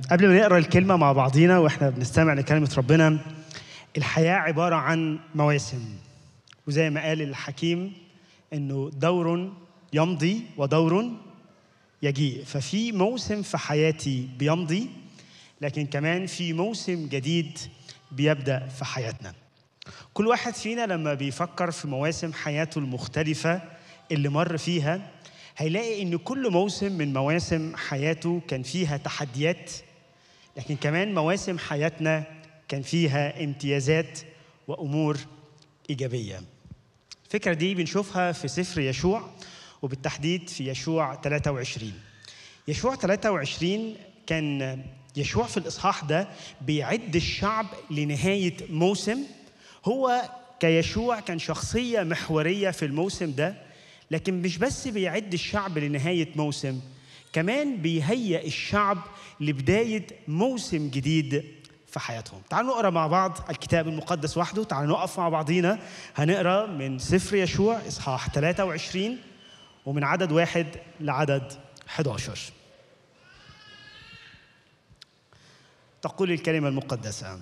قبل ما نقرا الكلمه مع بعضينا واحنا بنستمع لكلمه ربنا الحياه عباره عن مواسم وزي ما قال الحكيم انه دور يمضي ودور يجيء ففي موسم في حياتي بيمضي لكن كمان في موسم جديد بيبدا في حياتنا كل واحد فينا لما بيفكر في مواسم حياته المختلفه اللي مر فيها هيلاقي ان كل موسم من مواسم حياته كان فيها تحديات لكن كمان مواسم حياتنا كان فيها امتيازات وامور ايجابيه الفكره دي بنشوفها في سفر يشوع وبالتحديد في يشوع 23 يشوع 23 كان يشوع في الاصحاح ده بيعد الشعب لنهايه موسم هو كيشوع كان شخصيه محوريه في الموسم ده لكن مش بس بيعد الشعب لنهايه موسم كمان بيهيئ الشعب لبدايه موسم جديد في حياتهم تعالوا نقرا مع بعض الكتاب المقدس وحده تعالوا نقف مع بعضينا هنقرا من سفر يشوع اصحاح 23 ومن عدد واحد لعدد 11 تقول الكلمة المقدسة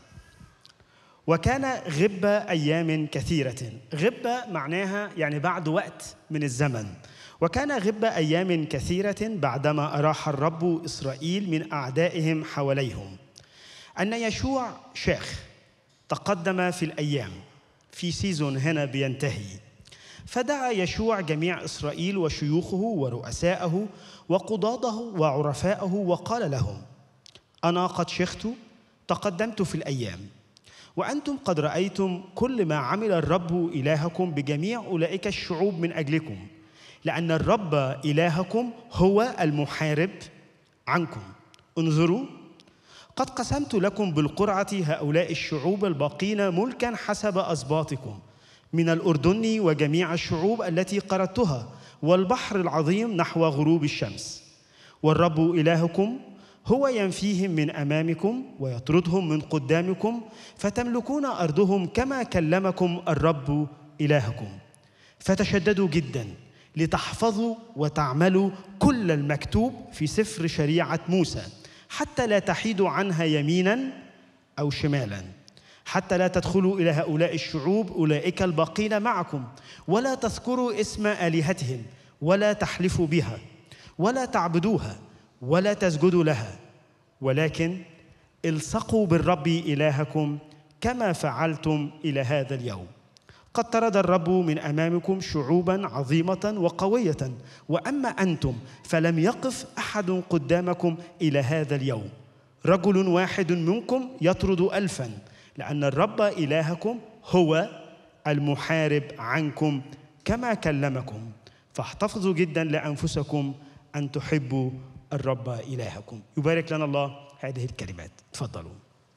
وكان غبة أيام كثيرة غبة معناها يعني بعد وقت من الزمن وكان غبة أيام كثيرة بعدما أراح الرب إسرائيل من أعدائهم حواليهم أن يشوع شيخ تقدم في الأيام في سيزون هنا بينتهي فدعا يشوع جميع إسرائيل وشيوخه ورؤساءه وقضاده وعرفاءه وقال لهم أنا قد شخت تقدمت في الأيام وأنتم قد رأيتم كل ما عمل الرب إلهكم بجميع أولئك الشعوب من أجلكم لأن الرب إلهكم هو المحارب عنكم انظروا قد قسمت لكم بالقرعة هؤلاء الشعوب الباقين ملكا حسب أسباطكم من الأردن وجميع الشعوب التي قردتها والبحر العظيم نحو غروب الشمس والرب إلهكم هو ينفيهم من امامكم ويطردهم من قدامكم فتملكون ارضهم كما كلمكم الرب الهكم فتشددوا جدا لتحفظوا وتعملوا كل المكتوب في سفر شريعه موسى حتى لا تحيدوا عنها يمينا او شمالا حتى لا تدخلوا الى هؤلاء الشعوب اولئك الباقين معكم ولا تذكروا اسم الهتهم ولا تحلفوا بها ولا تعبدوها ولا تسجدوا لها ولكن الصقوا بالرب الهكم كما فعلتم الى هذا اليوم قد طرد الرب من امامكم شعوبا عظيمه وقويه واما انتم فلم يقف احد قدامكم الى هذا اليوم رجل واحد منكم يطرد الفا لان الرب الهكم هو المحارب عنكم كما كلمكم فاحتفظوا جدا لانفسكم ان تحبوا الرب إلهكم يبارك لنا الله هذه الكلمات تفضلوا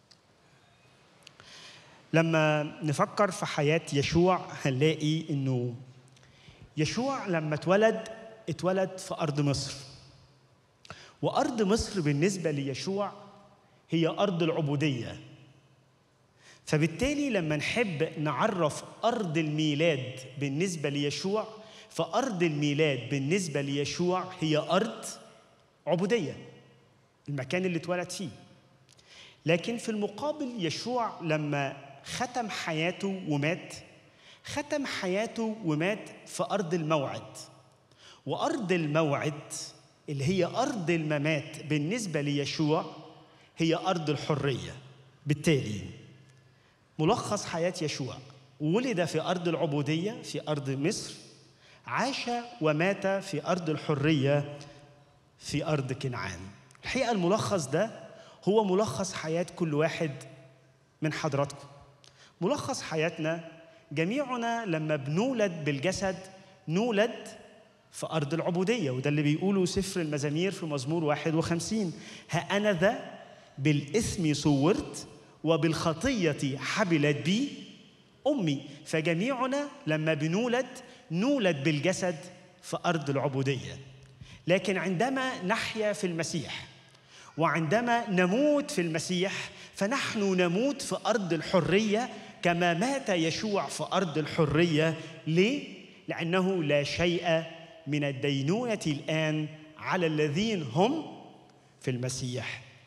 لما نفكر في حياة يشوع هنلاقي إنه يشوع لما اتولد اتولد في أرض مصر وأرض مصر بالنسبة ليشوع هي أرض العبودية فبالتالي لما نحب نعرف أرض الميلاد بالنسبة ليشوع فأرض الميلاد بالنسبة ليشوع هي أرض عبودية المكان اللي اتولد فيه لكن في المقابل يشوع لما ختم حياته ومات ختم حياته ومات في أرض الموعد وأرض الموعد اللي هي أرض الممات بالنسبة ليشوع هي أرض الحرية بالتالي ملخص حياة يشوع ولد في أرض العبودية في أرض مصر عاش ومات في أرض الحرية في أرض كنعان الحقيقة الملخص ده هو ملخص حياة كل واحد من حضراتكم ملخص حياتنا جميعنا لما بنولد بالجسد نولد في أرض العبودية وده اللي بيقوله سفر المزامير في مزمور 51 ها أنا ذا بالإثم صورت وبالخطية حبلت بي أمي فجميعنا لما بنولد نولد بالجسد في أرض العبودية لكن عندما نحيا في المسيح وعندما نموت في المسيح فنحن نموت في ارض الحريه كما مات يشوع في ارض الحريه ليه لانه لا شيء من الدينونه الان على الذين هم في المسيح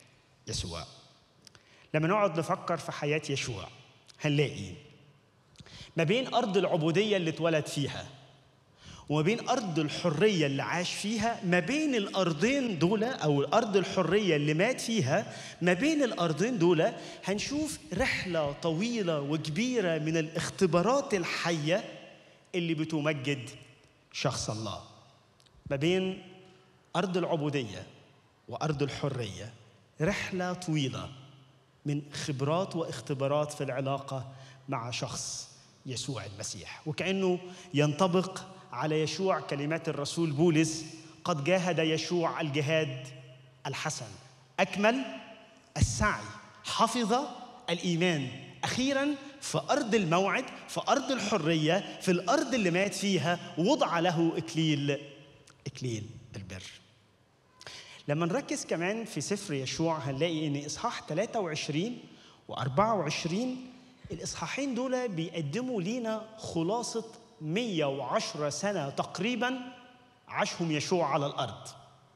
يسوع لما نقعد نفكر في حياة يشوع هنلاقي ما بين أرض العبودية اللي اتولد فيها وما بين أرض الحرية اللي عاش فيها ما بين الأرضين دول أو الأرض الحرية اللي مات فيها ما بين الأرضين دول هنشوف رحلة طويلة وكبيرة من الاختبارات الحية اللي بتمجد شخص الله ما بين أرض العبودية وأرض الحرية رحلة طويلة من خبرات واختبارات في العلاقة مع شخص يسوع المسيح وكأنه ينطبق على يشوع كلمات الرسول بولس قد جاهد يشوع الجهاد الحسن أكمل السعي حفظ الإيمان أخيرا في أرض الموعد في أرض الحرية في الأرض اللي مات فيها وضع له إكليل إكليل البر لما نركز كمان في سفر يشوع هنلاقي ان اصحاح 23 و24 الاصحاحين دول بيقدموا لينا خلاصه 110 سنه تقريبا عاشهم يشوع على الارض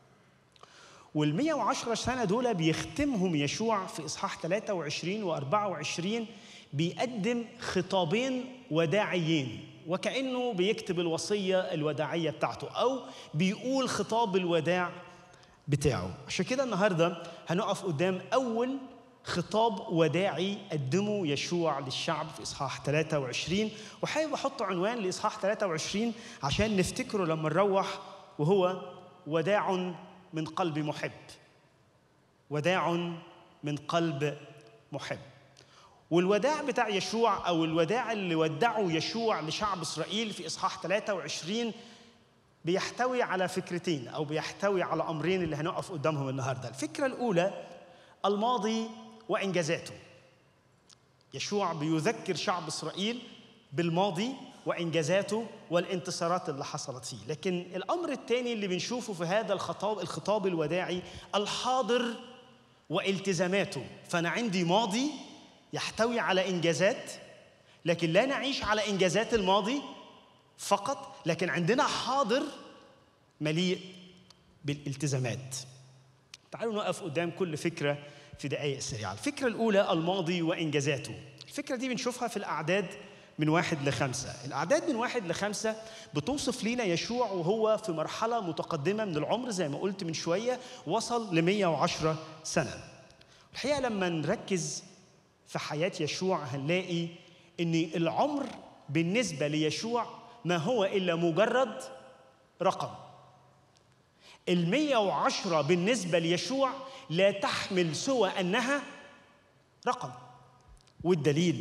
وال 110 سنه دول بيختمهم يشوع في اصحاح 23 و24 بيقدم خطابين وداعيين وكانه بيكتب الوصيه الوداعيه بتاعته او بيقول خطاب الوداع بتاعه عشان كده النهارده هنقف قدام اول خطاب وداعي قدمه يشوع للشعب في اصحاح 23 وحابب احط عنوان لاصحاح 23 عشان نفتكره لما نروح وهو وداع من قلب محب وداع من قلب محب والوداع بتاع يشوع او الوداع اللي ودعه يشوع لشعب اسرائيل في اصحاح 23 بيحتوي على فكرتين او بيحتوي على امرين اللي هنقف قدامهم النهارده الفكره الاولى الماضي وانجازاته يشوع بيذكر شعب اسرائيل بالماضي وانجازاته والانتصارات اللي حصلت فيه لكن الامر الثاني اللي بنشوفه في هذا الخطاب الخطاب الوداعي الحاضر والتزاماته فانا عندي ماضي يحتوي على انجازات لكن لا نعيش على انجازات الماضي فقط لكن عندنا حاضر مليء بالالتزامات تعالوا نقف قدام كل فكره في دقائق سريعه الفكره الاولى الماضي وانجازاته الفكره دي بنشوفها في الاعداد من واحد لخمسة الأعداد من واحد لخمسة بتوصف لينا يشوع وهو في مرحلة متقدمة من العمر زي ما قلت من شوية وصل ل 110 سنة الحقيقة لما نركز في حياة يشوع هنلاقي إن العمر بالنسبة ليشوع ما هو إلا مجرد رقم المية وعشرة بالنسبة ليشوع لا تحمل سوى أنها رقم والدليل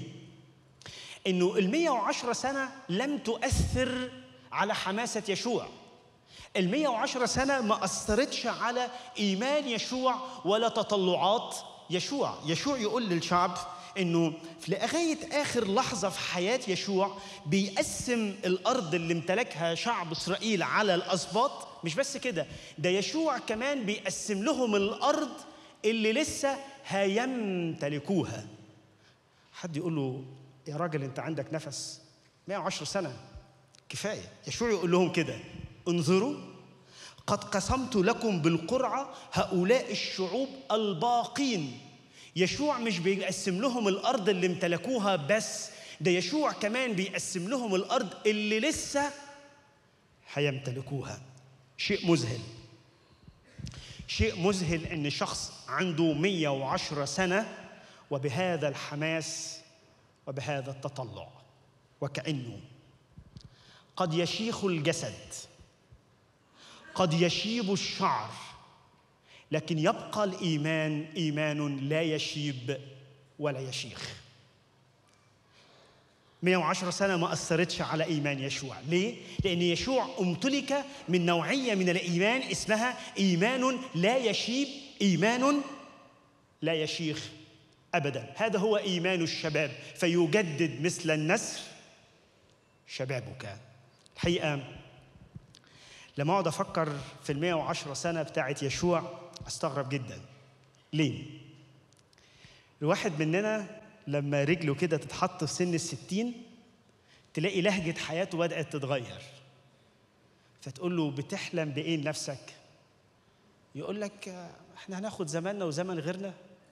انه ال 110 سنه لم تؤثر على حماسه يشوع ال 110 سنه ما اثرتش على ايمان يشوع ولا تطلعات يشوع يشوع يقول للشعب انه في لغايه اخر لحظه في حياه يشوع بيقسم الارض اللي امتلكها شعب اسرائيل على الاسباط مش بس كده ده يشوع كمان بيقسم لهم الارض اللي لسه هيمتلكوها حد يقول له يا راجل انت عندك نفس 110 سنه كفايه يشوع يقول لهم كده انظروا قد قسمت لكم بالقرعه هؤلاء الشعوب الباقين يشوع مش بيقسم لهم الارض اللي امتلكوها بس ده يشوع كمان بيقسم لهم الارض اللي لسه هيمتلكوها شيء مذهل شيء مذهل ان شخص عنده 110 سنه وبهذا الحماس وبهذا التطلع وكانه قد يشيخ الجسد قد يشيب الشعر لكن يبقى الايمان ايمان لا يشيب ولا يشيخ 110 سنة ما أثرتش على إيمان يشوع ليه؟ لأن يشوع امتلك من نوعية من الإيمان اسمها إيمان لا يشيب إيمان لا يشيخ أبدا هذا هو إيمان الشباب فيجدد مثل النسر شبابك الحقيقة لما أقعد أفكر في المية وعشرة سنة بتاعت يشوع أستغرب جدا ليه؟ الواحد مننا لما رجله كده تتحط في سن الستين تلاقي لهجة حياته بدأت تتغير فتقول له بتحلم بإيه لنفسك؟ يقول لك احنا هناخد زماننا وزمن غيرنا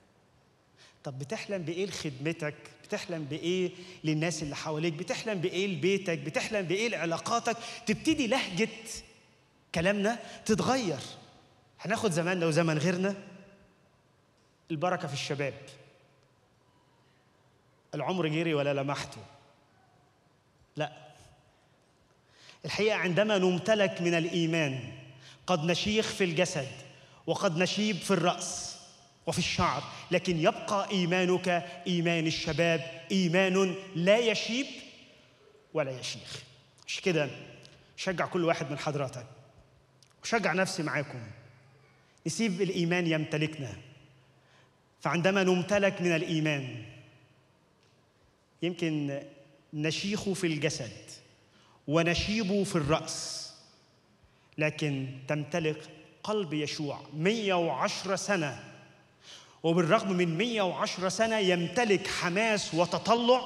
طب بتحلم بايه لخدمتك بتحلم بايه للناس اللي حواليك بتحلم بايه لبيتك بتحلم بايه لعلاقاتك تبتدي لهجه كلامنا تتغير هناخد زماننا وزمن غيرنا البركه في الشباب العمر جري ولا لمحته لا الحقيقه عندما نمتلك من الايمان قد نشيخ في الجسد وقد نشيب في الراس وفي الشعر لكن يبقى ايمانك ايمان الشباب ايمان لا يشيب ولا يشيخ مش كده شجع كل واحد من حضراتك وشجع نفسي معاكم نسيب الايمان يمتلكنا فعندما نمتلك من الايمان يمكن نشيخ في الجسد ونشيب في الراس لكن تمتلك قلب يشوع 110 سنه وبالرغم من 110 سنة يمتلك حماس وتطلع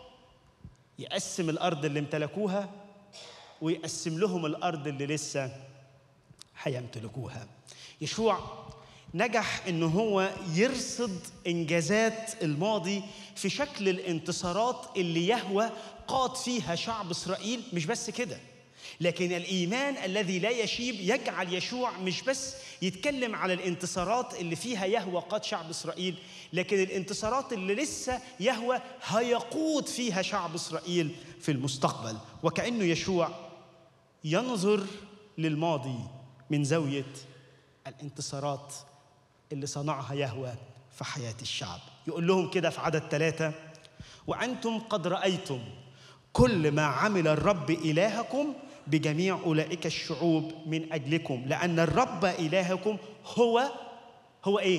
يقسم الأرض اللي امتلكوها ويقسم لهم الأرض اللي لسه هيمتلكوها يشوع نجح ان هو يرصد انجازات الماضي في شكل الانتصارات اللي يهوى قاد فيها شعب اسرائيل مش بس كده لكن الايمان الذي لا يشيب يجعل يشوع مش بس يتكلم على الانتصارات اللي فيها يهوى قاد شعب اسرائيل لكن الانتصارات اللي لسه يهوى هيقود فيها شعب اسرائيل في المستقبل وكانه يشوع ينظر للماضي من زاويه الانتصارات اللي صنعها يهوى في حياه الشعب يقول لهم كده في عدد ثلاثه وانتم قد رايتم كل ما عمل الرب الهكم بجميع اولئك الشعوب من اجلكم لان الرب الهكم هو هو ايه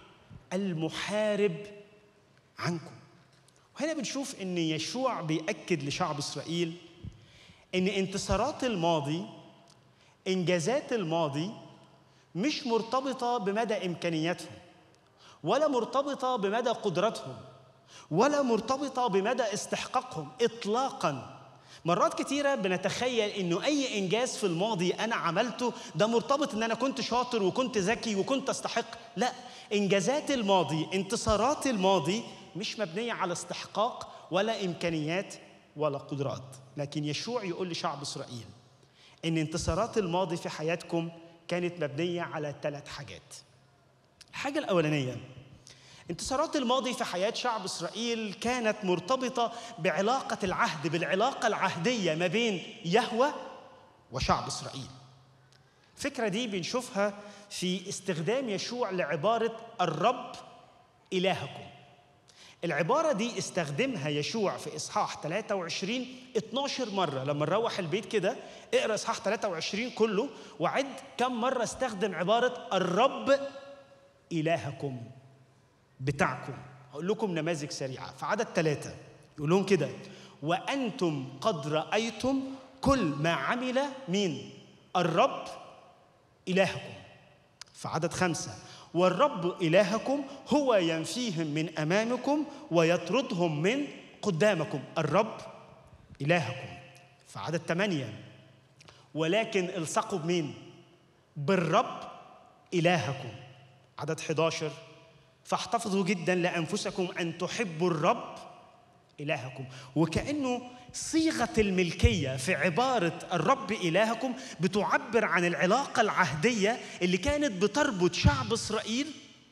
المحارب عنكم وهنا بنشوف ان يشوع بيأكد لشعب اسرائيل ان انتصارات الماضي انجازات الماضي مش مرتبطه بمدى امكانياتهم ولا مرتبطه بمدى قدرتهم ولا مرتبطه بمدى استحقاقهم اطلاقا مرات كتيرة بنتخيل إنه أي إنجاز في الماضي أنا عملته ده مرتبط إن أنا كنت شاطر وكنت ذكي وكنت أستحق، لا إنجازات الماضي، انتصارات الماضي مش مبنية على استحقاق ولا إمكانيات ولا قدرات، لكن يشوع يقول لشعب إسرائيل إن انتصارات الماضي في حياتكم كانت مبنية على ثلاث حاجات. الحاجة الأولانية انتصارات الماضي في حياة شعب إسرائيل كانت مرتبطة بعلاقة العهد بالعلاقة العهدية ما بين يهوى وشعب إسرائيل الفكرة دي بنشوفها في استخدام يشوع لعبارة الرب إلهكم العبارة دي استخدمها يشوع في إصحاح 23 12 مرة لما نروح البيت كده اقرأ إصحاح 23 كله وعد كم مرة استخدم عبارة الرب إلهكم بتاعكم هقول لكم نماذج سريعة في عدد ثلاثة يقول لهم كده وأنتم قد رأيتم كل ما عمل مين الرب إلهكم في عدد خمسة والرب إلهكم هو ينفيهم من أمامكم ويطردهم من قدامكم الرب إلهكم في عدد ثمانية ولكن الصقوا بمين بالرب إلهكم عدد 11 فاحتفظوا جدا لانفسكم ان تحبوا الرب الهكم وكانه صيغه الملكيه في عباره الرب الهكم بتعبر عن العلاقه العهديه اللي كانت بتربط شعب اسرائيل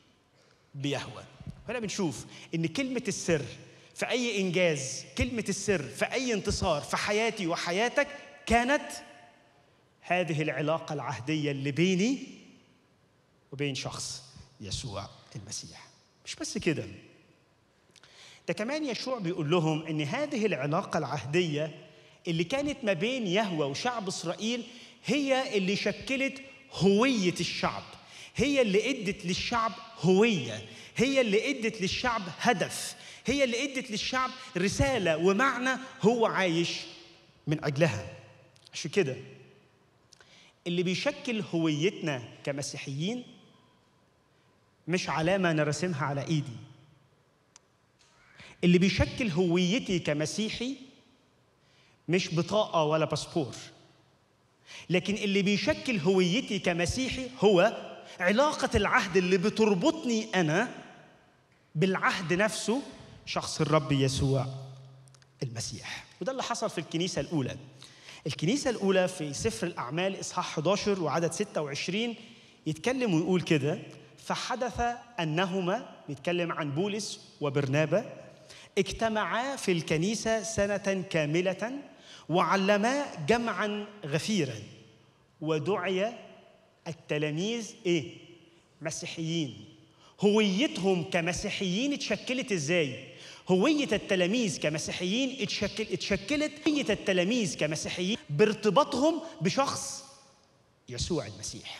بيهوى هنا بنشوف ان كلمه السر في اي انجاز كلمه السر في اي انتصار في حياتي وحياتك كانت هذه العلاقه العهديه اللي بيني وبين شخص يسوع المسيح مش بس كده ده كمان يشوع بيقول لهم ان هذه العلاقه العهديه اللي كانت ما بين يهوى وشعب اسرائيل هي اللي شكلت هويه الشعب هي اللي ادت للشعب هويه هي اللي ادت للشعب هدف هي اللي ادت للشعب رساله ومعنى هو عايش من اجلها عشان كده اللي بيشكل هويتنا كمسيحيين مش علامة أنا راسمها على إيدي اللي بيشكل هويتي كمسيحي مش بطاقة ولا باسبور لكن اللي بيشكل هويتي كمسيحي هو علاقة العهد اللي بتربطني أنا بالعهد نفسه شخص الرب يسوع المسيح وده اللي حصل في الكنيسة الأولى الكنيسة الأولى في سفر الأعمال إصحاح 11 وعدد 26 يتكلم ويقول كده فحدث أنهما بيتكلم عن بولس وبرنابا اجتمعا في الكنيسة سنة كاملة وعلما جمعا غفيرا ودعي التلاميذ ايه مسيحيين هويتهم كمسيحيين اتشكلت ازاي هوية التلاميذ كمسيحيين اتشكل اتشكلت هوية التلاميذ كمسيحيين بارتباطهم بشخص يسوع المسيح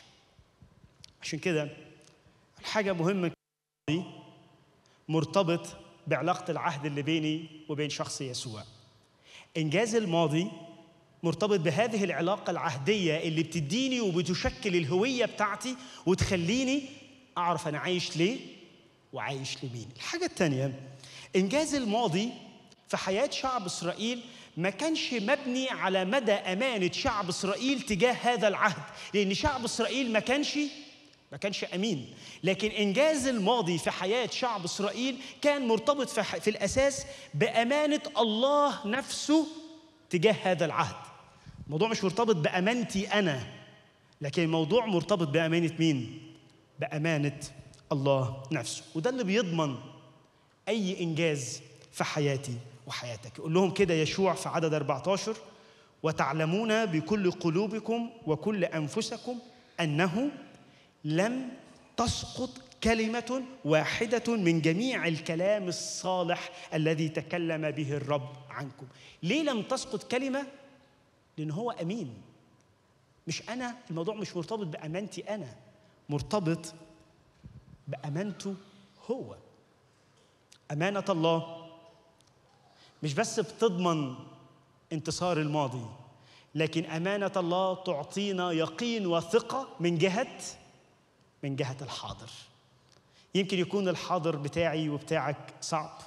عشان كده الحاجة مهمة دي مرتبط بعلاقة العهد اللي بيني وبين شخص يسوع إنجاز الماضي مرتبط بهذه العلاقة العهدية اللي بتديني وبتشكل الهوية بتاعتي وتخليني أعرف أنا عايش ليه وعايش لمين الحاجة الثانية إنجاز الماضي في حياة شعب إسرائيل ما كانش مبني على مدى أمانة شعب إسرائيل تجاه هذا العهد لأن شعب إسرائيل ما كانش ما كانش امين لكن انجاز الماضي في حياه شعب اسرائيل كان مرتبط في, في الاساس بامانه الله نفسه تجاه هذا العهد الموضوع مش مرتبط بامانتي انا لكن الموضوع مرتبط بامانه مين بامانه الله نفسه وده اللي بيضمن اي انجاز في حياتي وحياتك يقول لهم كده يشوع في عدد 14 وتعلمون بكل قلوبكم وكل انفسكم انه لم تسقط كلمة واحدة من جميع الكلام الصالح الذي تكلم به الرب عنكم. ليه لم تسقط كلمة؟ لأن هو أمين. مش أنا، الموضوع مش مرتبط بأمانتي أنا، مرتبط بأمانته هو. أمانة الله مش بس بتضمن انتصار الماضي، لكن أمانة الله تعطينا يقين وثقة من جهة من جهة الحاضر يمكن يكون الحاضر بتاعي وبتاعك صعب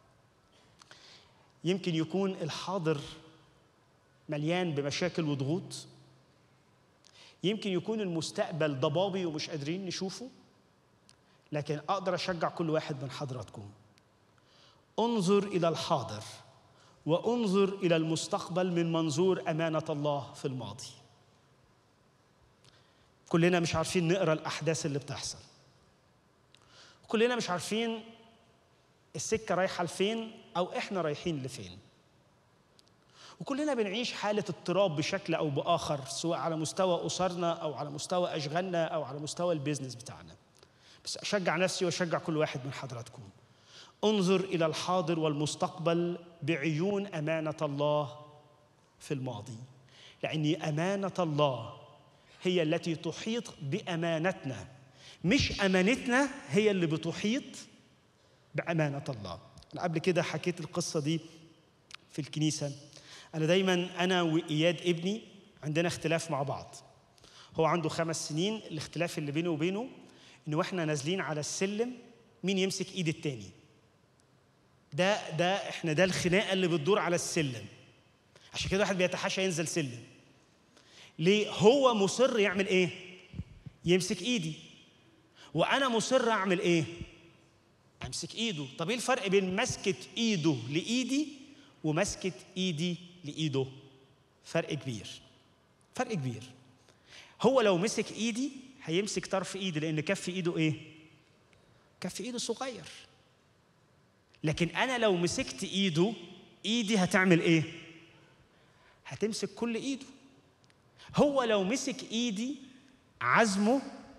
يمكن يكون الحاضر مليان بمشاكل وضغوط يمكن يكون المستقبل ضبابي ومش قادرين نشوفه لكن اقدر اشجع كل واحد من حضراتكم انظر الى الحاضر وانظر الى المستقبل من منظور امانه الله في الماضي كلنا مش عارفين نقرا الاحداث اللي بتحصل كلنا مش عارفين السكه رايحه لفين او احنا رايحين لفين وكلنا بنعيش حالة اضطراب بشكل أو بآخر سواء على مستوى أسرنا أو على مستوى أشغالنا أو على مستوى البيزنس بتاعنا بس أشجع نفسي وأشجع كل واحد من حضراتكم انظر إلى الحاضر والمستقبل بعيون أمانة الله في الماضي لأن أمانة الله هي التي تحيط بامانتنا مش امانتنا هي اللي بتحيط بامانه الله انا قبل كده حكيت القصه دي في الكنيسه انا دايما انا واياد ابني عندنا اختلاف مع بعض هو عنده خمس سنين الاختلاف اللي بينه وبينه انه واحنا نازلين على السلم مين يمسك ايد التاني ده ده احنا ده الخناقه اللي بتدور على السلم عشان كده واحد بيتحاشى ينزل سلم ليه هو مصر يعمل ايه يمسك ايدي وانا مصر اعمل ايه امسك ايده طب ايه الفرق بين مسكه ايده لايدي ومسكه ايدي لايده فرق كبير فرق كبير هو لو مسك ايدي هيمسك طرف ايدي لان كف ايده ايه كف ايده صغير لكن انا لو مسكت ايده ايدي هتعمل ايه هتمسك كل ايده هو لو مسك ايدي عزمه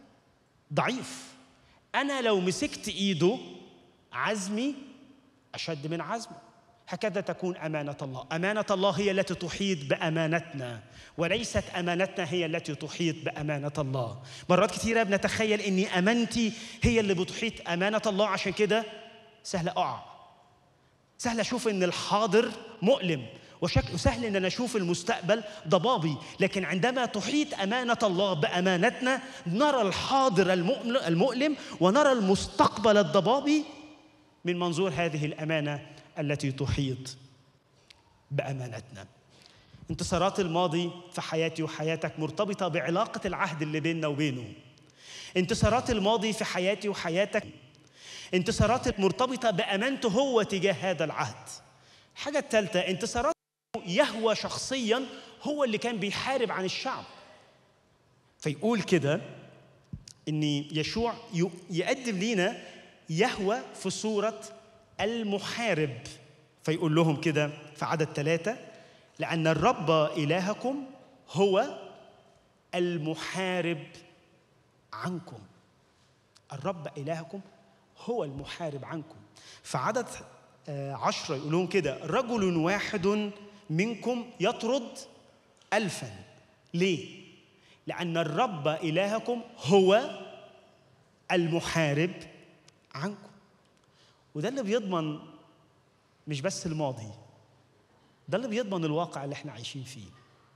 ضعيف انا لو مسكت ايده عزمي اشد من عزمه هكذا تكون امانه الله امانه الله هي التي تحيط بامانتنا وليست امانتنا هي التي تحيط بامانه الله مرات كثيره بنتخيل اني امانتي هي اللي بتحيط امانه الله عشان كده سهل اقع سهل اشوف ان الحاضر مؤلم وشكل سهل ان انا اشوف المستقبل ضبابي لكن عندما تحيط امانه الله بامانتنا نرى الحاضر المؤلم ونرى المستقبل الضبابي من منظور هذه الامانه التي تحيط بامانتنا انتصارات الماضي في حياتي وحياتك مرتبطه بعلاقه العهد اللي بيننا وبينه انتصارات الماضي في حياتي وحياتك انتصارات مرتبطة بأمانته هو تجاه هذا العهد الحاجة الثالثة انتصارات يهوى شخصيا هو اللي كان بيحارب عن الشعب فيقول كده ان يشوع يقدم لينا يهوى في صورة المحارب فيقول لهم كده في عدد ثلاثة لأن الرب إلهكم هو المحارب عنكم الرب إلهكم هو المحارب عنكم في عدد آه، عشرة يقولون كده رجل واحد منكم يطرد ألفا ليه؟ لأن الرب إلهكم هو المحارب عنكم وده اللي بيضمن مش بس الماضي ده اللي بيضمن الواقع اللي احنا عايشين فيه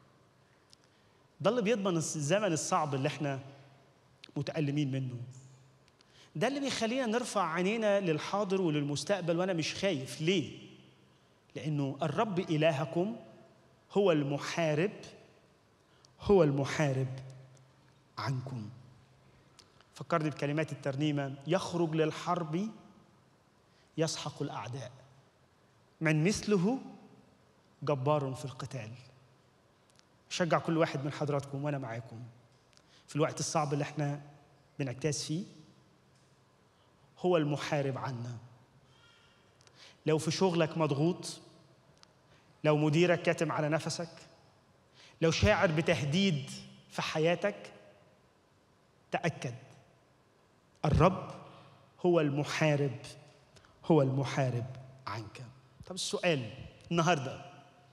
ده اللي بيضمن الزمن الصعب اللي احنا متألمين منه ده اللي بيخلينا نرفع عينينا للحاضر وللمستقبل وانا مش خايف ليه لانه الرب الهكم هو المحارب هو المحارب عنكم فكرني بكلمات الترنيمه يخرج للحرب يسحق الاعداء من مثله جبار في القتال شجع كل واحد من حضراتكم وانا معاكم في الوقت الصعب اللي احنا بنجتاز فيه هو المحارب عنا لو في شغلك مضغوط لو مديرك كاتم على نفسك لو شاعر بتهديد في حياتك تأكد الرب هو المحارب هو المحارب عنك طب السؤال النهارده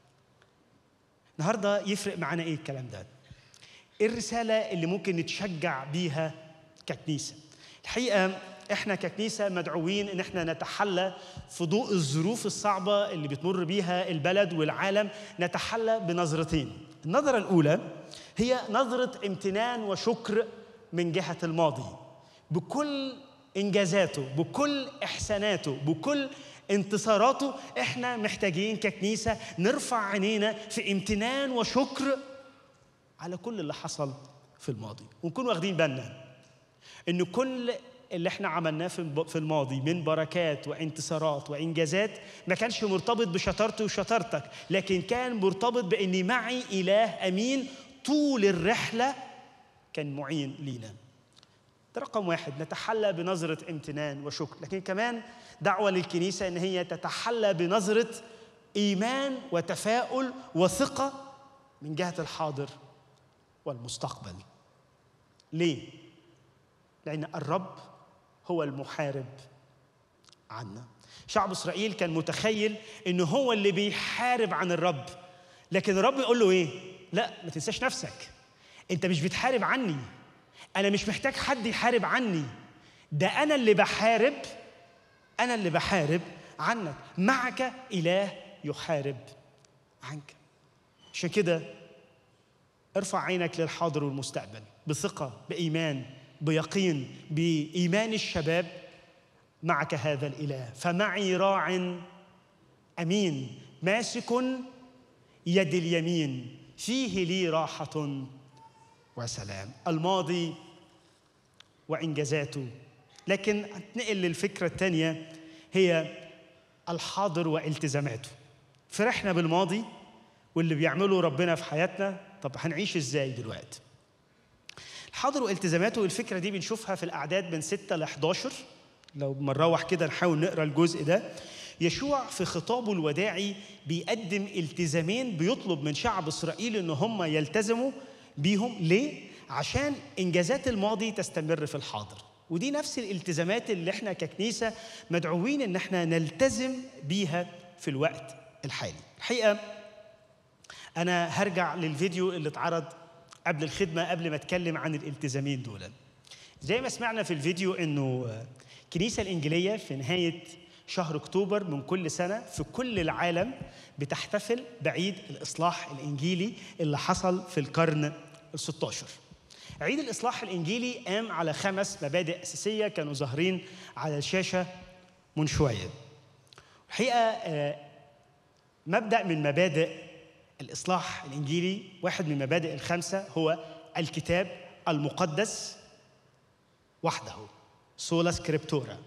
النهارده يفرق معانا ايه الكلام ده ايه الرساله اللي ممكن نتشجع بيها ككنيسه الحقيقه احنا ككنيسه مدعوين ان احنا نتحلى في ضوء الظروف الصعبه اللي بتمر بيها البلد والعالم نتحلى بنظرتين النظره الاولى هي نظره امتنان وشكر من جهه الماضي بكل انجازاته بكل احساناته بكل انتصاراته احنا محتاجين ككنيسه نرفع عينينا في امتنان وشكر على كل اللي حصل في الماضي ونكون واخدين بالنا ان كل اللي احنا عملناه في الماضي من بركات وانتصارات وانجازات ما كانش مرتبط بشطارتي وشطارتك لكن كان مرتبط باني معي اله امين طول الرحله كان معين لينا ده رقم واحد نتحلى بنظرة امتنان وشكر لكن كمان دعوة للكنيسة إن هي تتحلى بنظرة إيمان وتفاؤل وثقة من جهة الحاضر والمستقبل ليه؟ لأن الرب هو المحارب عنا شعب إسرائيل كان متخيل إنه هو اللي بيحارب عن الرب لكن الرب يقول له إيه؟ لا ما تنساش نفسك أنت مش بتحارب عني أنا مش محتاج حد يحارب عني ده أنا اللي بحارب أنا اللي بحارب عنك معك إله يحارب عنك عشان كده ارفع عينك للحاضر والمستقبل بثقة بإيمان بيقين بإيمان الشباب معك هذا الإله فمعي راع أمين ماسك يد اليمين فيه لي راحة وسلام الماضي وإنجازاته لكن هتنقل للفكرة الثانية هي الحاضر والتزاماته فرحنا بالماضي واللي بيعمله ربنا في حياتنا طب هنعيش ازاي دلوقتي الحاضر والتزاماته الفكرة دي بنشوفها في الأعداد من 6 ل 11 لو بنروح كده نحاول نقرا الجزء ده يشوع في خطابه الوداعي بيقدم التزامين بيطلب من شعب اسرائيل ان هم يلتزموا بيهم ليه؟ عشان انجازات الماضي تستمر في الحاضر ودي نفس الالتزامات اللي احنا ككنيسه مدعوين ان احنا نلتزم بيها في الوقت الحالي الحقيقه انا هرجع للفيديو اللي اتعرض قبل الخدمه قبل ما اتكلم عن الالتزامين دول زي ما سمعنا في الفيديو انه الكنيسه الانجيليه في نهايه شهر اكتوبر من كل سنه في كل العالم بتحتفل بعيد الاصلاح الانجيلي اللي حصل في القرن ال 16 عيد الإصلاح الإنجيلي قام على خمس مبادئ أساسية كانوا ظاهرين على الشاشة من شوية الحقيقة آه، مبدأ من مبادئ الإصلاح الإنجيلي واحد من مبادئ الخمسة هو الكتاب المقدس وحده سولا سكريبتورا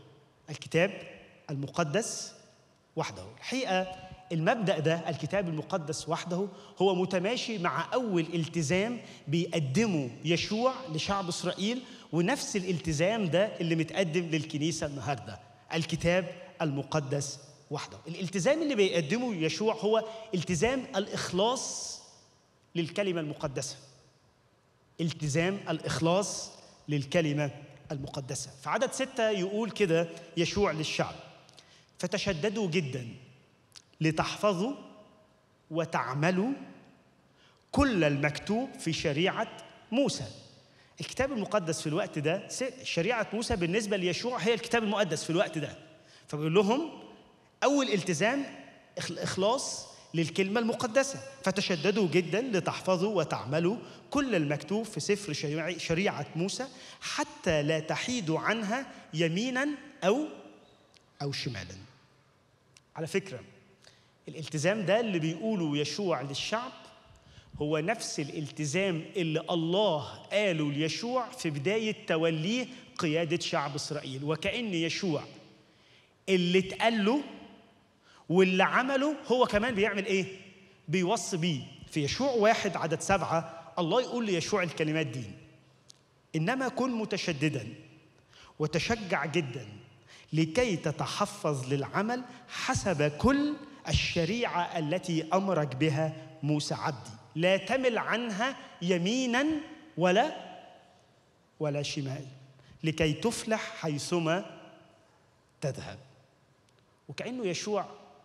الكتاب المقدس وحده الحقيقه المبدا ده الكتاب المقدس وحده هو متماشي مع اول التزام بيقدمه يشوع لشعب اسرائيل ونفس الالتزام ده اللي متقدم للكنيسه النهارده الكتاب المقدس وحده الالتزام اللي بيقدمه يشوع هو التزام الاخلاص للكلمه المقدسه التزام الاخلاص للكلمه المقدسه في عدد ستة يقول كده يشوع للشعب فتشددوا جدا لتحفظوا وتعملوا كل المكتوب في شريعه موسى الكتاب المقدس في الوقت ده شريعه موسى بالنسبه ليشوع هي الكتاب المقدس في الوقت ده فبيقول لهم اول التزام الاخلاص للكلمة المقدسة فتشددوا جدا لتحفظوا وتعملوا كل المكتوب في سفر شريعة موسى حتى لا تحيدوا عنها يمينا أو أو شمالا على فكرة الالتزام ده اللي بيقوله يشوع للشعب هو نفس الالتزام اللي الله قاله ليشوع في بداية توليه قيادة شعب إسرائيل وكأن يشوع اللي اتقال له واللي عمله هو كمان بيعمل ايه؟ بيوصي بيه في يشوع واحد عدد سبعة الله يقول ليشوع الكلمات دي إنما كن متشددا وتشجع جدا لكي تتحفظ للعمل حسب كل الشريعة التي أمرك بها موسى عبدي لا تمل عنها يمينا ولا ولا شمال لكي تفلح حيثما تذهب وكأنه يشوع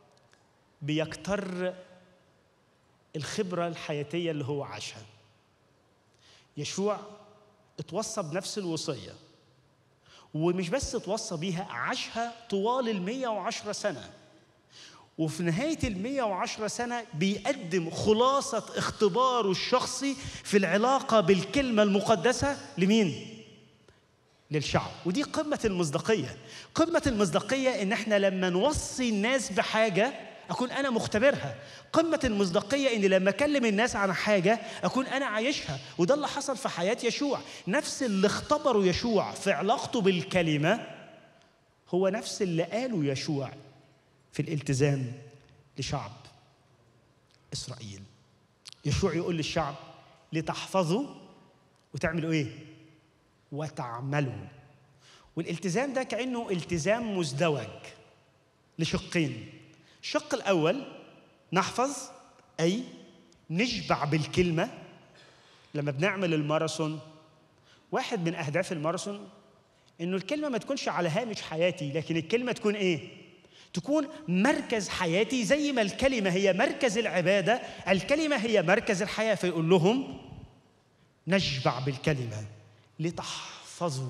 بيكتر الخبرة الحياتية اللي هو عاشها يشوع اتوصى بنفس الوصية ومش بس اتوصى بيها عاشها طوال المية وعشرة سنة وفي نهاية المية وعشرة سنة بيقدم خلاصة اختباره الشخصي في العلاقة بالكلمة المقدسة لمين؟ للشعب ودي قمة المصداقية قمة المصداقية إن إحنا لما نوصي الناس بحاجة أكون أنا مختبرها قمة المصداقية إن لما أكلم الناس عن حاجة أكون أنا عايشها وده اللي حصل في حياة يشوع نفس اللي اختبره يشوع في علاقته بالكلمة هو نفس اللي قاله يشوع في الالتزام لشعب إسرائيل يشوع يقول للشعب لتحفظوا وتعملوا إيه؟ وتعملوا والالتزام ده كأنه التزام مزدوج لشقين الشق الأول نحفظ أي نشبع بالكلمة لما بنعمل الماراثون واحد من أهداف الماراثون إنه الكلمة ما تكونش على هامش حياتي لكن الكلمة تكون إيه؟ تكون مركز حياتي زي ما الكلمة هي مركز العبادة الكلمة هي مركز الحياة فيقول لهم نشبع بالكلمة لتحفظوا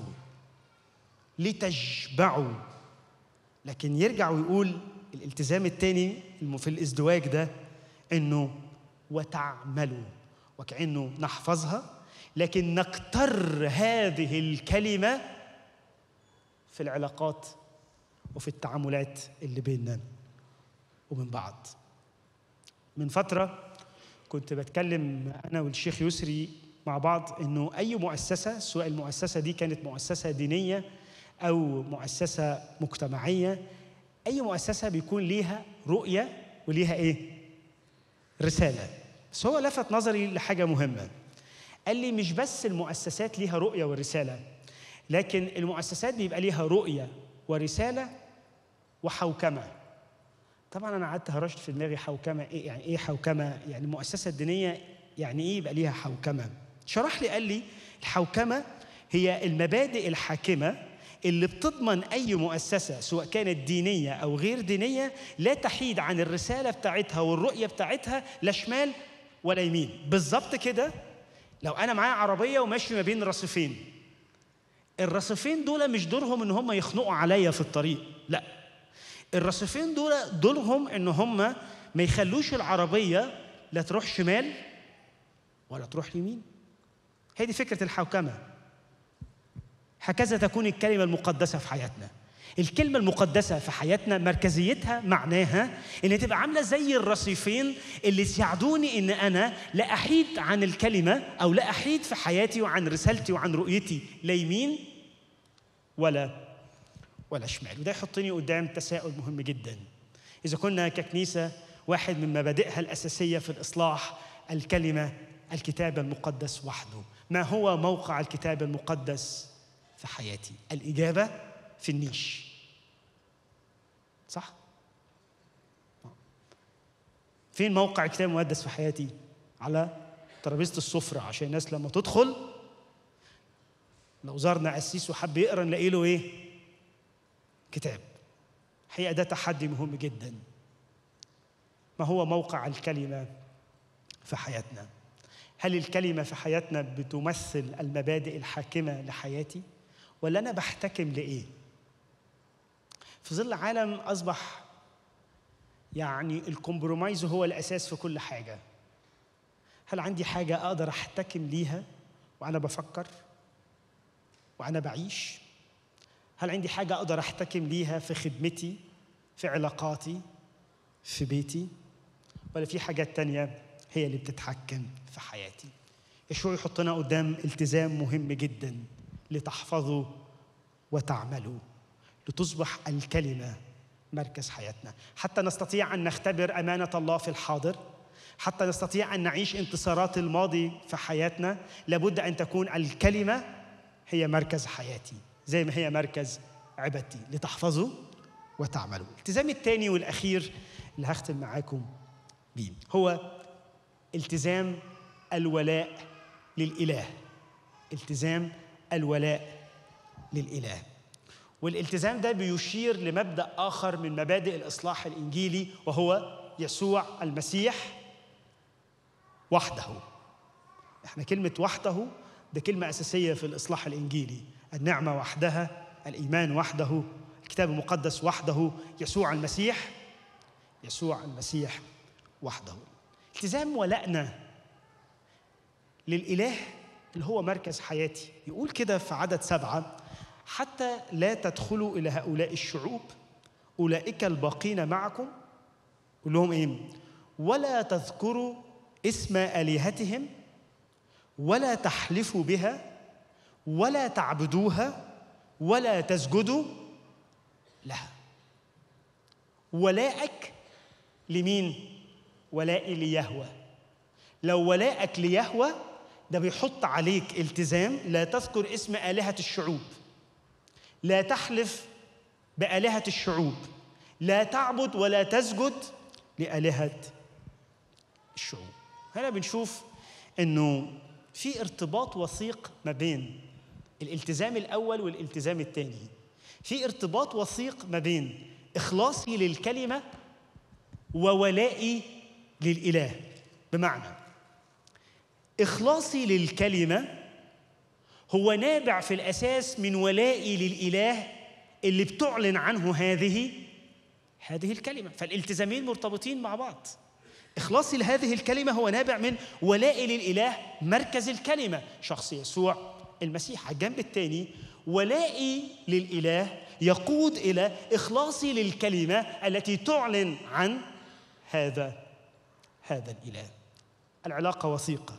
لتشبعوا لكن يرجع ويقول الالتزام الثاني في الازدواج ده انه وتعملوا وكانه نحفظها لكن نكتر هذه الكلمه في العلاقات وفي التعاملات اللي بيننا ومن بعض من فتره كنت بتكلم انا والشيخ يسري مع بعض انه اي مؤسسه سواء المؤسسه دي كانت مؤسسه دينيه او مؤسسه مجتمعيه اي مؤسسه بيكون ليها رؤيه وليها ايه رساله بس هو لفت نظري لحاجه مهمه قال لي مش بس المؤسسات ليها رؤيه ورساله لكن المؤسسات بيبقى ليها رؤيه ورساله وحوكمه طبعا انا قعدت هرشت في دماغي حوكمه ايه يعني ايه حوكمه يعني المؤسسه الدينيه يعني ايه يبقى ليها حوكمه شرح لي قال لي الحوكمه هي المبادئ الحاكمه اللي بتضمن أي مؤسسة سواء كانت دينية أو غير دينية لا تحيد عن الرسالة بتاعتها والرؤية بتاعتها لا شمال ولا يمين بالظبط كده لو أنا معايا عربية وماشي ما بين رصيفين الرصيفين دول مش دورهم إن هم يخنقوا عليا في الطريق لا الرصيفين دول دورهم إن هم ما يخلوش العربية لا تروح شمال ولا تروح يمين هي دي فكرة الحوكمة هكذا تكون الكلمة المقدسة في حياتنا الكلمة المقدسة في حياتنا مركزيتها معناها إن تبقى عاملة زي الرصيفين اللي يساعدوني إن أنا لا أحيد عن الكلمة أو لا أحيد في حياتي وعن رسالتي وعن رؤيتي لا يمين ولا ولا شمال وده يحطني قدام تساؤل مهم جدا إذا كنا ككنيسة واحد من مبادئها الأساسية في الإصلاح الكلمة الكتاب المقدس وحده ما هو موقع الكتاب المقدس في حياتي الإجابة في النيش صح؟ فين موقع الكتاب المقدس في حياتي؟ على ترابيزة السفرة عشان الناس لما تدخل لو زارنا قسيس وحب يقرا نلاقي له ايه؟ كتاب. الحقيقة ده تحدي مهم جدا. ما هو موقع الكلمة في حياتنا؟ هل الكلمة في حياتنا بتمثل المبادئ الحاكمة لحياتي؟ ولا أنا بحتكم لإيه؟ في ظل عالم أصبح يعني الكومبرومايز هو الأساس في كل حاجة هل عندي حاجة أقدر أحتكم ليها وأنا بفكر وأنا بعيش؟ هل عندي حاجة أقدر أحتكم ليها في خدمتي في علاقاتي في بيتي ولا في حاجات تانية هي اللي بتتحكم في حياتي يشوع يحطنا قدام التزام مهم جدا لتحفظوا وتعملوا لتصبح الكلمة مركز حياتنا حتى نستطيع أن نختبر أمانة الله في الحاضر حتى نستطيع أن نعيش انتصارات الماضي في حياتنا لابد أن تكون الكلمة هي مركز حياتي زي ما هي مركز عبادتي لتحفظوا وتعملوا الالتزام الثاني والأخير اللي هختم معاكم بيه هو التزام الولاء للإله التزام الولاء للإله والالتزام ده بيشير لمبدأ آخر من مبادئ الإصلاح الإنجيلي وهو يسوع المسيح وحده احنا كلمة وحده ده كلمة أساسية في الإصلاح الإنجيلي النعمة وحدها الإيمان وحده الكتاب المقدس وحده يسوع المسيح يسوع المسيح وحده التزام ولائنا للإله اللي هو مركز حياتي يقول كده في عدد سبعة حتى لا تدخلوا إلى هؤلاء الشعوب أولئك الباقين معكم قول لهم إيه ولا تذكروا اسم آلهتهم ولا تحلفوا بها ولا تعبدوها ولا تسجدوا لها ولائك لمين ولائي ليهوى لو ولائك ليهوى ده بيحط عليك التزام لا تذكر اسم آلهة الشعوب لا تحلف بآلهة الشعوب لا تعبد ولا تسجد لآلهة الشعوب هنا بنشوف انه في ارتباط وثيق ما بين الالتزام الاول والالتزام الثاني في ارتباط وثيق ما بين اخلاصي للكلمه وولائي للاله بمعنى اخلاصي للكلمه هو نابع في الاساس من ولائي للاله اللي بتعلن عنه هذه هذه الكلمه فالالتزامين مرتبطين مع بعض إخلاصي لهذه الكلمة هو نابع من ولائي للإله مركز الكلمة شخص يسوع المسيح على الجنب الثاني ولائي للإله يقود إلى إخلاصي للكلمة التي تعلن عن هذا هذا الإله العلاقة وثيقة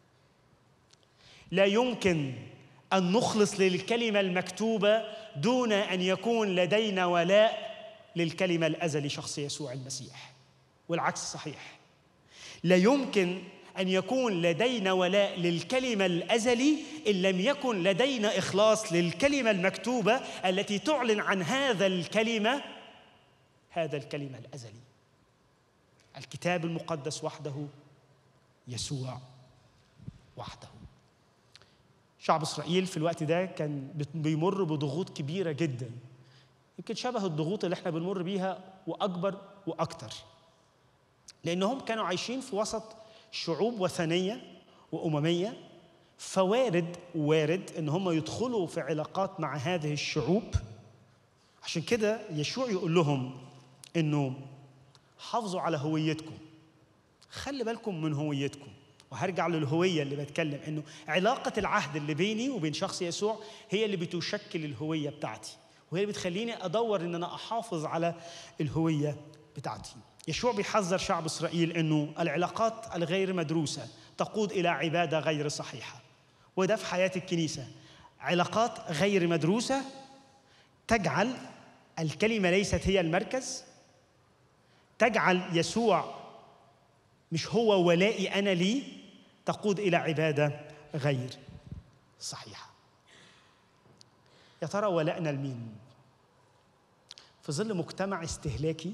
لا يمكن أن نخلص للكلمة المكتوبة دون أن يكون لدينا ولاء للكلمة الأزلي شخص يسوع المسيح والعكس صحيح لا يمكن ان يكون لدينا ولاء للكلمه الازلي ان لم يكن لدينا اخلاص للكلمه المكتوبه التي تعلن عن هذا الكلمه هذا الكلمه الازلي الكتاب المقدس وحده يسوع وحده شعب اسرائيل في الوقت ده كان بيمر بضغوط كبيره جدا يمكن شبه الضغوط اللي احنا بنمر بيها واكبر واكثر لأنهم كانوا عايشين في وسط شعوب وثنية وأممية فوارد وارد إن هم يدخلوا في علاقات مع هذه الشعوب عشان كده يشوع يقول لهم إنه حافظوا على هويتكم خلي بالكم من هويتكم وهرجع للهوية اللي بتكلم إنه علاقة العهد اللي بيني وبين شخص يسوع هي اللي بتشكل الهوية بتاعتي وهي اللي بتخليني أدور إن أنا أحافظ على الهوية بتاعتي يشوع بيحذر شعب اسرائيل انه العلاقات الغير مدروسه تقود الى عباده غير صحيحه وده في حياه الكنيسه علاقات غير مدروسه تجعل الكلمة ليست هي المركز تجعل يسوع مش هو ولائي أنا لي تقود إلى عبادة غير صحيحة يا ترى ولائنا لمين؟ في ظل مجتمع استهلاكي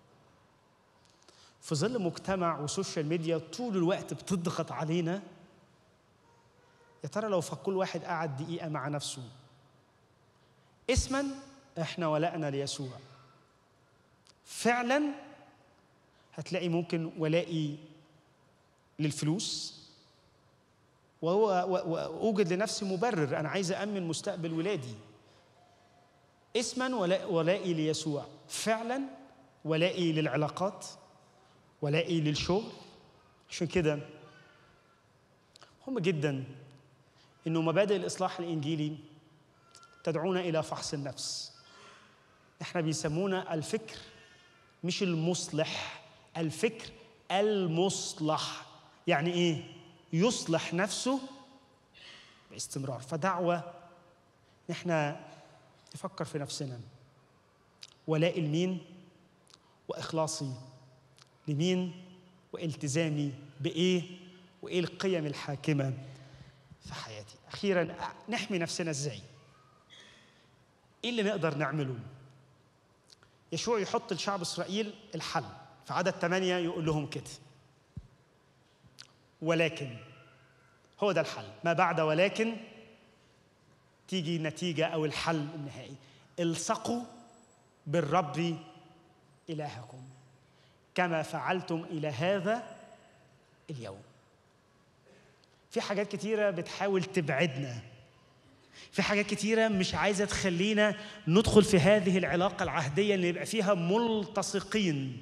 في ظل مجتمع وسوشيال ميديا طول الوقت بتضغط علينا يا ترى لو فكل واحد قعد دقيقة مع نفسه اسما احنا ولائنا ليسوع فعلا هتلاقي ممكن ولائي للفلوس وهو واوجد لنفسي مبرر انا عايز امن مستقبل ولادي اسما ولائي ليسوع فعلا ولائي للعلاقات ولائي للشغل عشان كده مهم جدا انه مبادئ الاصلاح الانجيلي تدعونا الى فحص النفس احنا بيسمونا الفكر مش المصلح الفكر المصلح يعني ايه يصلح نفسه باستمرار فدعوه احنا نفكر في نفسنا ولاء لمين واخلاصي لمين والتزامي بايه وايه القيم الحاكمه في حياتي اخيرا نحمي نفسنا ازاي ايه اللي نقدر نعمله يشوع يحط لشعب اسرائيل الحل في عدد ثمانية يقول لهم كده ولكن هو ده الحل ما بعد ولكن تيجي النتيجة أو الحل النهائي الصقوا بالرب إلهكم كما فعلتم إلى هذا اليوم في حاجات كتيرة بتحاول تبعدنا في حاجات كتيرة مش عايزة تخلينا ندخل في هذه العلاقة العهدية اللي يبقى فيها ملتصقين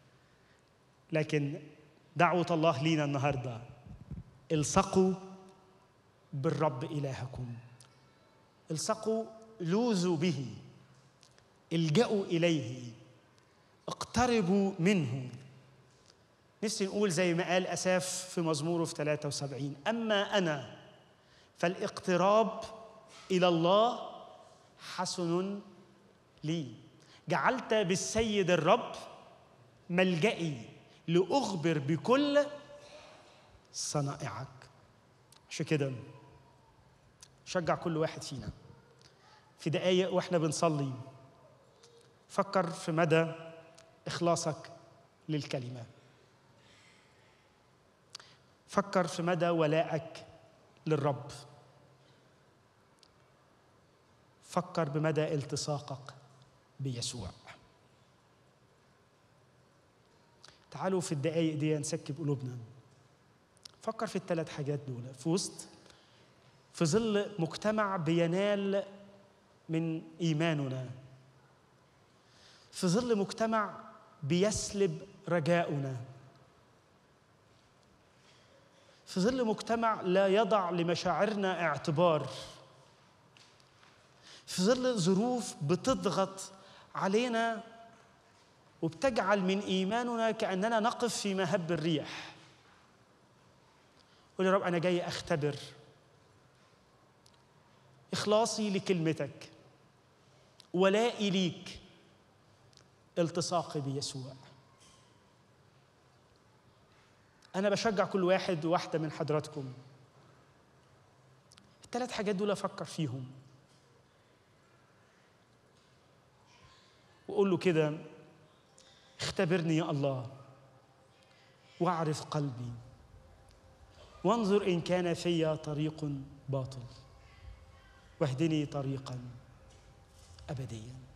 لكن دعوة الله لينا النهاردة الصقوا بالرب إلهكم الصقوا لوذوا به الجأوا إليه اقتربوا منه نفسي نقول زي ما قال أساف في مزموره في 73 أما أنا فالاقتراب إلى الله حسن لي جعلت بالسيد الرب ملجئي لأخبر بكل صنائعك عشان كده شجع كل واحد فينا في دقايق واحنا بنصلي فكر في مدى اخلاصك للكلمه فكر في مدى ولائك للرب فكر بمدى التصاقك بيسوع تعالوا في الدقايق دي نسكب قلوبنا فكر في الثلاث حاجات دول في وسط في ظل مجتمع بينال من ايماننا في ظل مجتمع بيسلب رجاؤنا في ظل مجتمع لا يضع لمشاعرنا اعتبار في ظل ظروف بتضغط علينا وبتجعل من ايماننا كاننا نقف في مهب الريح قول يا رب انا جاي اختبر اخلاصي لكلمتك ولائي ليك التصاقي بيسوع انا بشجع كل واحد وواحده من حضراتكم الثلاث حاجات دول افكر فيهم وقول له كده اختبرني يا الله واعرف قلبي وانظر ان كان في طريق باطل واهدني طريقا ابديا